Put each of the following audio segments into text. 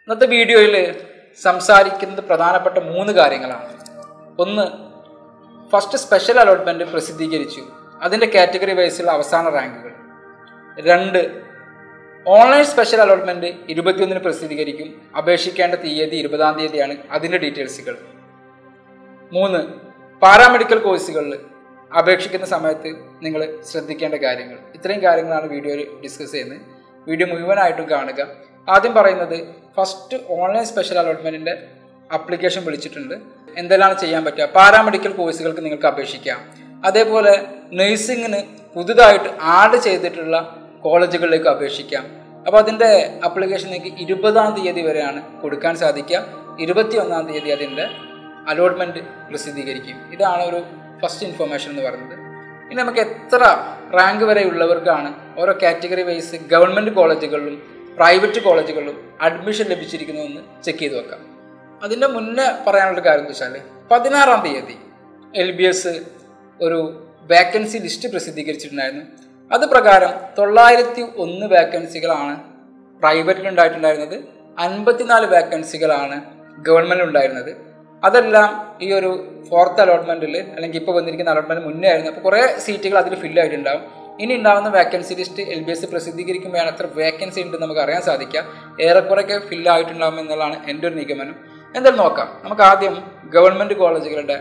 ഇന്നത്തെ വീഡിയോയിൽ സംസാരിക്കുന്നത് പ്രധാനപ്പെട്ട മൂന്ന് കാര്യങ്ങളാണ് ഒന്ന് ഫസ്റ്റ് സ്പെഷ്യൽ അലോട്ട്മെൻറ്റ് പ്രസിദ്ധീകരിച്ചു അതിൻ്റെ കാറ്റഗറി വൈസിലുള്ള അവസാന റാങ്കുകൾ രണ്ട് ഓൺലൈൻ സ്പെഷ്യൽ അലോട്ട്മെൻറ്റ് ഇരുപത്തിയൊന്നിന് പ്രസിദ്ധീകരിക്കും അപേക്ഷിക്കേണ്ട തീയതി ഇരുപതാം തീയതിയാണ് അതിൻ്റെ ഡീറ്റെയിൽസുകൾ മൂന്ന് പാരാമെഡിക്കൽ കോഴ്സുകളിൽ അപേക്ഷിക്കുന്ന സമയത്ത് നിങ്ങൾ ശ്രദ്ധിക്കേണ്ട കാര്യങ്ങൾ ഇത്രയും കാര്യങ്ങളാണ് വീഡിയോയിൽ ഡിസ്കസ് ചെയ്യുന്നത് വീഡിയോ മുഴുവനായിട്ടും കാണുക ആദ്യം പറയുന്നത് ഫസ്റ്റ് ഓൺലൈൻ സ്പെഷ്യൽ അലോട്ട്മെൻറ്റിൻ്റെ അപ്ലിക്കേഷൻ വിളിച്ചിട്ടുണ്ട് എന്തെല്ലാം ചെയ്യാൻ പറ്റുക പാരാമെഡിക്കൽ കോഴ്സുകൾക്ക് നിങ്ങൾക്ക് അപേക്ഷിക്കാം അതേപോലെ നഴ്സിങ്ങിന് പുതുതായിട്ട് ആഡ് ചെയ്തിട്ടുള്ള കോളേജുകളിലേക്ക് അപേക്ഷിക്കാം അപ്പോൾ അതിൻ്റെ അപ്ലിക്കേഷൻ നിങ്ങൾക്ക് ഇരുപതാം തീയതി വരെയാണ് കൊടുക്കാൻ സാധിക്കുക ഇരുപത്തി ഒന്നാം തീയതി അതിൻ്റെ അലോട്ട്മെൻറ്റ് പ്രസിദ്ധീകരിക്കും ഇതാണ് ഒരു ഫസ്റ്റ് ഇൻഫർമേഷൻ എന്ന് പറയുന്നത് ഇനി നമുക്ക് എത്ര റാങ്ക് വരെ ഉള്ളവർക്കാണ് ഓരോ കാറ്റഗറി വൈസ് ഗവൺമെൻറ് കോളേജുകളിലും പ്രൈവറ്റ് കോളേജുകളിലും അഡ്മിഷൻ ലഭിച്ചിരിക്കുന്നതെന്ന് ചെക്ക് ചെയ്ത് വെക്കാം അതിൻ്റെ മുന്നേ പറയാനുള്ള കാര്യം എന്ന് വെച്ചാൽ പതിനാറാം തീയതി എൽ ബി എസ് ഒരു വേക്കൻസി ലിസ്റ്റ് പ്രസിദ്ധീകരിച്ചിട്ടുണ്ടായിരുന്നു അത് പ്രകാരം തൊള്ളായിരത്തി ഒന്ന് വേക്കൻസികളാണ് പ്രൈവറ്റിൽ ഉണ്ടായിട്ടുണ്ടായിരുന്നത് അൻപത്തിനാല് വേക്കൻസികളാണ് ഗവൺമെൻറ്റിൽ ഉണ്ടായിരുന്നത് അതെല്ലാം ഈ ഒരു ഫോർത്ത് അലോട്ട്മെൻറ്റിൽ അല്ലെങ്കിൽ ഇപ്പോൾ വന്നിരിക്കുന്ന അലോട്ട്മെൻറ്റ് മുന്നേ ആയിരുന്നു അപ്പോൾ കുറേ സീറ്റുകൾ അതിൽ ഫില്ല് ആയിട്ടുണ്ടാവും ഇനി ഉണ്ടാകുന്ന vacancy list L B S പ്രസിദ്ധീകരിക്കുമ്പോഴാണ് എത്ര വേക്കൻസി ഉണ്ട് നമുക്ക് അറിയാൻ സാധിക്കുക ഏറെക്കുറെയൊക്കെ ഫില്ല് ആയിട്ടുണ്ടാകും എന്നുള്ളതാണ് എൻ്റെ ഒരു നിഗമനം എന്തായാലും നോക്കാം നമുക്ക് ആദ്യം ഗവൺമെൻറ് കോളേജുകളുടെ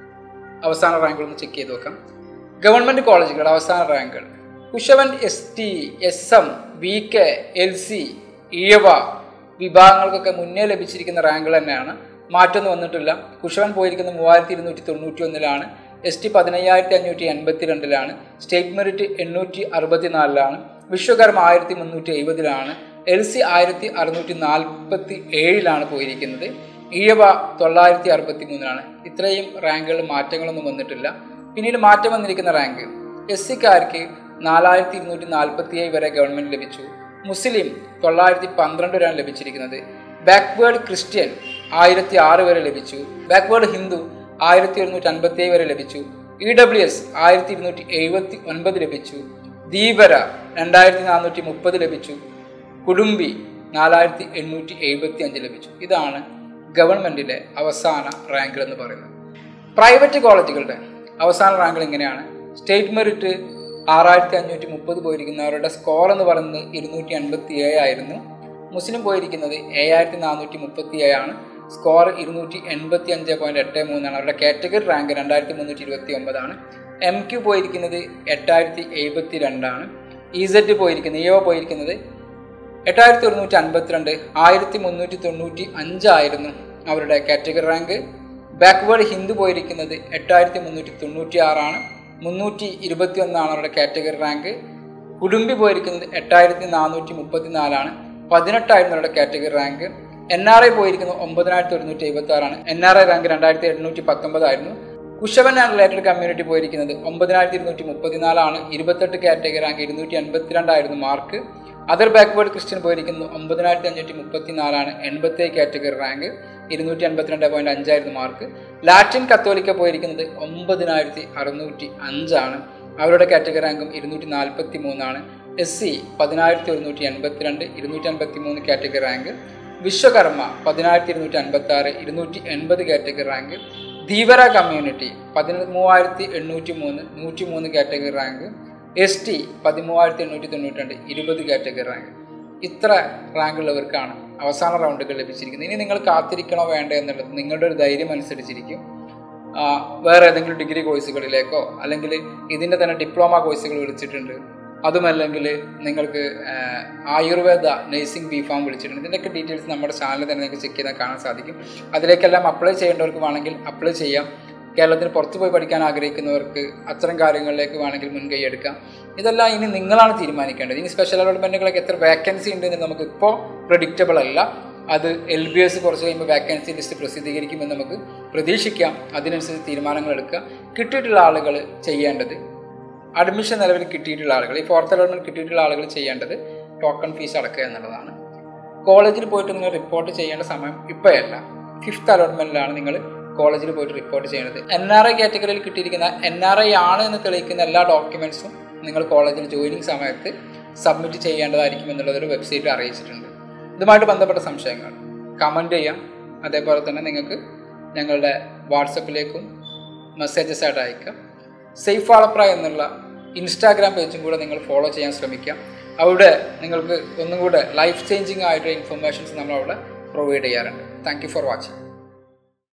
അവസാന റാങ്കുകളൊന്ന് ചെക്ക് ചെയ്ത് നോക്കാം ഗവൺമെൻറ് കോളേജുകളുടെ അവസാന റാങ്കുകൾ Kushavan S T S M V K L C Ezhava വിഭാഗങ്ങൾക്കൊക്കെ മുന്നേ ലഭിച്ചിരിക്കുന്ന റാങ്കുകൾ തന്നെയാണ് മാറ്റമൊന്നും വന്നിട്ടില്ല കുശവൻ പോയിരിക്കുന്നത് മൂവായിരത്തി ഇരുന്നൂറ്റി തൊണ്ണൂറ്റി ഒന്നിലാണ് എസ് ടി പതിനയ്യായിരത്തി അഞ്ഞൂറ്റി എൺപത്തി രണ്ടിലാണ് സ്റ്റേറ്റ് മെറിറ്റ് എണ്ണൂറ്റി അറുപത്തിനാലിലാണ് വിശ്വകർമ്മ ആയിരത്തി മുന്നൂറ്റി എഴുപതിലാണ് എൽ സി ആയിരത്തി അറുന്നൂറ്റി നാൽപ്പത്തി ഏഴിലാണ് പോയിരിക്കുന്നത് ഈഴവ തൊള്ളായിരത്തി അറുപത്തി മൂന്നിലാണ് ഇത്രയും റാങ്കുകൾ മാറ്റങ്ങളൊന്നും വന്നിട്ടില്ല പിന്നീട് മാറ്റം വന്നിരിക്കുന്ന റാങ്ക് എസ് സിക്കാർക്ക് നാലായിരത്തി ഇരുന്നൂറ്റി നാൽപ്പത്തി ഏഴ് വരെ ഗവൺമെൻറ് ലഭിച്ചു മുസ്ലിം തൊള്ളായിരത്തി പന്ത്രണ്ട് വരെയാണ് ലഭിച്ചിരിക്കുന്നത് ബാക്ക്വേർഡ് ക്രിസ്ത്യൻ ആയിരത്തി ആറ് വരെ ലഭിച്ചു ബാക്ക്വേർഡ് ഹിന്ദു ആയിരത്തി ഒരുന്നൂറ്റി അൻപത്തി ഏഴ് വരെ ലഭിച്ചു ഇ ഡബ്ല്യു എസ് ആയിരത്തി ഇരുന്നൂറ്റി എഴുപത്തി ഒൻപത് ലഭിച്ചു ധീവര രണ്ടായിരത്തി നാനൂറ്റി മുപ്പത് ലഭിച്ചു കുടുംബി നാലായിരത്തി എണ്ണൂറ്റി എഴുപത്തി അഞ്ച് ലഭിച്ചു ഇതാണ് ഗവൺമെൻറ്റിലെ അവസാന റാങ്കുകൾ എന്ന് പറയുന്നത് പ്രൈവറ്റ് കോളേജുകളുടെ അവസാന റാങ്കുകൾ ഇങ്ങനെയാണ് സ്റ്റേറ്റ് മെറിറ്റ് ആറായിരത്തി അഞ്ഞൂറ്റി മുപ്പത് പോയിരിക്കുന്നവരുടെ സ്കോർ എന്ന് പറയുന്നത് ഇരുന്നൂറ്റി അൻപത്തി ഏഴായിരുന്നു മുസ്ലിം പോയിരിക്കുന്നത് ഏഴായിരത്തി നാനൂറ്റി മുപ്പത്തി ഏഴാണ് സ്കോർ ഇരുന്നൂറ്റി എൺപത്തി അഞ്ച് പോയിൻറ്റ് എട്ട് മൂന്നാണ് അവരുടെ കാറ്റഗറി റാങ്ക് രണ്ടായിരത്തി മുന്നൂറ്റി ഇരുപത്തി ഒമ്പതാണ് എം ക്യു പോയിരിക്കുന്നത് എട്ടായിരത്തി എഴുപത്തി രണ്ടാണ് ഇ സെഡ് പോയിരിക്കുന്നത് ഇഒ പോയിരിക്കുന്നത് എട്ടായിരത്തി ഒരുന്നൂറ്റി അൻപത്തിരണ്ട് ആയിരത്തി മുന്നൂറ്റി തൊണ്ണൂറ്റി അഞ്ചായിരുന്നു അവരുടെ കാറ്റഗറി റാങ്ക് ബാക്ക്വേർഡ് ഹിന്ദു പോയിരിക്കുന്നത് എട്ടായിരത്തി മുന്നൂറ്റി തൊണ്ണൂറ്റി ആറാണ് മുന്നൂറ്റി ഇരുപത്തി ഒന്നാണ് അവരുടെ കാറ്റഗറി റാങ്ക് കുടുംബി പോയിരിക്കുന്നത് എട്ടായിരത്തി നാനൂറ്റി മുപ്പത്തി നാലാണ് പതിനെട്ടായിരുന്നു അവരുടെ category rank N R I പോയിരിക്കുന്നത് ഒമ്പതിനായിരത്തി ഒരുന്നൂറ്റി എഴുപത്തി ആറാണ് എൻ ആർ ഐ റാങ്ക് രണ്ടായിരത്തി എണ്ണൂറ്റി പത്തൊമ്പതായിരുന്നു കുശവൻ ആൻഡ് റിലേറ്റഡ് കമ്മ്യൂണിറ്റി പോയിരിക്കുന്നത് ഒമ്പതിനായിരത്തി ഇരുന്നൂറ്റി മുപ്പത്തിനാലാണ് ഇരുപത്തെട്ട് കാറ്റഗറി റാങ്ക് ഇരുന്നൂറ്റി അൻപത്തിരണ്ടായിരുന്നു മാർക്ക് അതർ ബാക്ക്വേർഡ് ക്രിസ്ത്യൻ പോയിരിക്കുന്നത് ഒമ്പതിനായിരത്തി അഞ്ഞൂറ്റി മുപ്പത്തി നാലാണ് എൺപത്തേഴ് കാറ്റഗറി റാങ്ക് ഇരുന്നൂറ്റി അൻപത്തിരണ്ട് പോയിന്റ് അഞ്ചായിരുന്നു മാർക്ക് ലാറ്റിൻ കത്തോലിക്ക പോയിരിക്കുന്നത് ഒമ്പതിനായിരത്തി അറുന്നൂറ്റി അഞ്ചാണ് അവരുടെ കാറ്റഗറി റാങ്കും ഇരുന്നൂറ്റി നാൽപ്പത്തി മൂന്നാണ് എസ് സി പതിനായിരത്തി ഒരുന്നൂറ്റി എൺപത്തിരണ്ട് ഇരുന്നൂറ്റി അൻപത്തി മൂന്ന് കാറ്റഗറി റാങ്ക് വിശ്വകർമ്മ പതിനായിരത്തി ഇരുന്നൂറ്റി അൻപത്തി ആറ് ഇരുന്നൂറ്റി എൺപത് കാറ്റഗറി റാങ്ക് ധീവര കമ്മ്യൂണിറ്റി പതിന മൂവായിരത്തി എണ്ണൂറ്റി മൂന്ന് നൂറ്റി മൂന്ന് കാറ്റഗറി റാങ്ക് എസ് ടി പതിമൂവായിരത്തി എണ്ണൂറ്റി തൊണ്ണൂറ്റി രണ്ട് ഇരുപത് കാറ്റഗറി റാങ്ക് ഇത്ര റാങ്കുള്ളവർക്കാണ് അവസാന റൗണ്ടുകൾ ലഭിച്ചിരിക്കുന്നത് ഇനി നിങ്ങൾ കാത്തിരിക്കണോ വേണ്ടോ എന്നുള്ളത് നിങ്ങളുടെ ഒരു ധൈര്യം അനുസരിച്ചിരിക്കും വേറെ ഏതെങ്കിലും ഡിഗ്രി കോഴ്സുകളിലേക്കോ അല്ലെങ്കിൽ ഇതിൻ്റെ തന്നെ ഡിപ്ലോമ കോഴ്സുകൾ വിളിച്ചിട്ടുണ്ട് അതുമല്ലെങ്കിൽ നിങ്ങൾക്ക് ആയുർവേദ നഴ്സിംഗ് ബി ഫാം വിളിച്ചിട്ടുണ്ട് ഇതിൻ്റെയൊക്കെ ഡീറ്റെയിൽസ് നമ്മുടെ ചാനലിൽ തന്നെ നിങ്ങൾക്ക് ചെക്ക് ചെയ്താൽ കാണാൻ സാധിക്കും അതിലേക്കെല്ലാം അപ്ലൈ ചെയ്യേണ്ടവർക്ക് വേണമെങ്കിൽ അപ്ലൈ ചെയ്യാം കേരളത്തിന് പുറത്തു പോയി പഠിക്കാൻ ആഗ്രഹിക്കുന്നവർക്ക് അത്തരം കാര്യങ്ങളിലേക്ക് വേണമെങ്കിൽ മുൻകൈ എടുക്കാം ഇതെല്ലാം ഇനി നിങ്ങളാണ് തീരുമാനിക്കേണ്ടത് ഇനി സ്പെഷ്യൽ അലോട്ട്മെൻറ്റുകളൊക്കെ എത്ര വേക്കൻസി ഉണ്ടെന്ന് നമുക്ക് ഇപ്പോൾ പ്രഡിക്റ്റബിൾ അല്ല അത് എൽ ബി എസ് കുറച്ച് കഴിയുമ്പോൾ വേക്കൻസി ലിസ്റ്റ് പ്രസിദ്ധീകരിക്കുമെന്ന് നമുക്ക് പ്രതീക്ഷിക്കാം അതിനനുസരിച്ച് തീരുമാനങ്ങൾ എടുക്കുക കിട്ടിയിട്ടുള്ള ആളുകൾ ചെയ്യേണ്ടത് അഡ്മിഷൻ നിലവിൽ കിട്ടിയിട്ടുള്ള ആളുകൾ ഈ ഫോർത്ത് അലോട്ട്മെൻറ്റ് കിട്ടിയിട്ടുള്ള ആളുകൾ ചെയ്യേണ്ടത് ടോക്കൺ ഫീസ് അടക്കുക എന്നുള്ളതാണ് കോളേജിൽ പോയിട്ട് നിങ്ങൾ റിപ്പോർട്ട് ചെയ്യേണ്ട സമയം ഇപ്പോഴല്ല ഫിഫ്ത്ത് അലോട്ട്മെൻറ്റിലാണ് നിങ്ങൾ കോളേജിൽ പോയിട്ട് റിപ്പോർട്ട് ചെയ്യുന്നത് എൻ ആർ ഐ കാറ്റഗറിയിൽ കിട്ടിയിരിക്കുന്ന എൻ ആർ ഐ ആണ് എന്ന് തെളിയിക്കുന്ന എല്ലാ ഡോക്യുമെൻസും നിങ്ങൾ കോളേജിൽ ജോയിനിങ് സമയത്ത് സബ്മിറ്റ് ചെയ്യേണ്ടതായിരിക്കും എന്നുള്ളതൊരു വെബ്സൈറ്റ് അറിയിച്ചിട്ടുണ്ട് ഇതുമായിട്ട് ബന്ധപ്പെട്ട സംശയങ്ങൾ കമൻറ്റ് ചെയ്യാം അതേപോലെ തന്നെ നിങ്ങൾക്ക് ഞങ്ങളുടെ വാട്സപ്പിലേക്കും മെസ്സേജസ് ആയിട്ട് അയക്കാം സേഫ് ആളപ്ര എന്നുള്ള ഇൻസ്റ്റാഗ്രാം പേജും കൂടെ നിങ്ങൾ ഫോളോ ചെയ്യാൻ ശ്രമിക്കാം അവിടെ നിങ്ങൾക്ക് ഒന്നും കൂടെ ലൈഫ് ചേഞ്ചിങ് ആയിട്ടുള്ള ഇൻഫർമേഷൻസ് നമ്മൾ അവിടെ പ്രൊവൈഡ് ചെയ്യാറുണ്ട് താങ്ക് യു ഫോർ വാച്ചിങ്